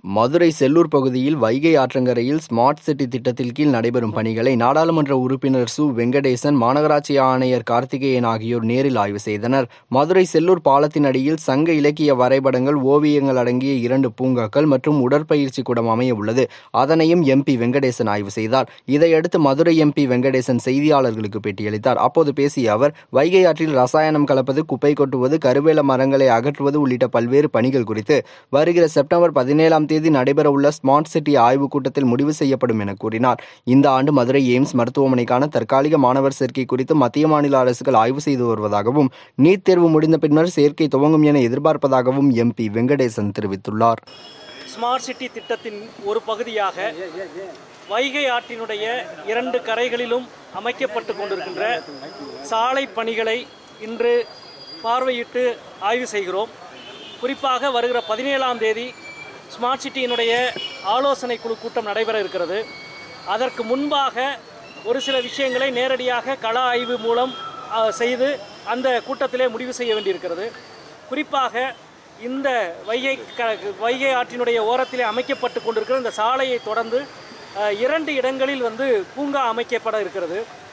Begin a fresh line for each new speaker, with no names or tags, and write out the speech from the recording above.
மதுரை செல்லூர் பகுதியில் வைகை ஆற்றங்கரையில் smart city திட்டத்தில் கீழ் நடைபெறும் பணிகளை நாடாளுமன்ற உறுப்பினர் சு வெங்கடேசன் மாநகராட்சி ஆணையர் கார்த்திகேயன் ஆகியோர் நேரில் ஆய்வு செய்தனர் மதுரை செல்லூர் பாலத்தின் அடியில் சங்க இலக்கிய வரைபடங்கள் ஓவியங்கள் அடங்கிய இரண்டு பூங்காக்கள் மற்றும் உடற்பயிற்சி கூடம் அமைய உள்ளது அதனையும் எம்பி வெங்கடேசன் ஆய்வு செய்தார் இதையடுத்து மதுரை எம்பி வெங்கடேசன் செய்தியாளர்களுக்கு பேட்டியளித்தார் அப்போது பேசிய அவர் வைகை ஆற்றில் ரசாயனம் கலப்பது குப்பை கொட்டுவது கருவேல மரங்களை அகற்றுவது உள்ளிட்ட பல்வேறு பணிகள் குறித்து வருகிற செப்டம்பர் பதினேழாம் தேதி நடைபெறவுள்ள ஸ்மார்ட் சிட்டி ஆய்வுக் கூட்டத்தில் முடிவு செய்யப்படும் என கூறினார் இந்த ஆண்டு மதுரை எய்ம்ஸ் மருத்துவமனைக்கான தற்காலிக மாணவர் சேர்க்கை குறித்து மத்திய மாநில அரசுகள் ஆய்வு செய்து வருவதாகவும் நீட் தேர்வு முடிந்த பின்னர் சேர்க்கை துவங்கும் என எதிர்பார்ப்பதாகவும் எம்பி வெங்கடேசன் தெரிவித்துள்ளார்
ஸ்மார்ட் சிட்டி திட்டத்தின் ஒரு பகுதியாக வைகை ஆற்றினுடைய இரண்டு கரைகளிலும் அமைக்கப்பட்டு கொண்டிருக்கின்ற சாலை பணிகளை இன்று பார்வையிட்டு ஆய்வு செய்கிறோம் குறிப்பாக வருகிற பதினேழாம் தேதி ஸ்மார்ட் சிட்டியினுடைய ஆலோசனை குழு கூட்டம் நடைபெற இருக்கிறது அதற்கு முன்பாக ஒரு சில விஷயங்களை நேரடியாக கள ஆய்வு மூலம் ஆ, செய்து அந்த கூட்டத்திலே முடிவு செய்ய வேண்டியிருக்கிறது குறிப்பாக இந்த வைகை க வைகை ஆற்றினுடைய ஓரத்திலே அமைக்கப்பட்டு கொண்டிருக்கிற இந்த சாலையை தொடர்ந்து அஹ், இரண்டு இடங்களில் வந்து பூங்கா அமைக்கப்பட இருக்கிறது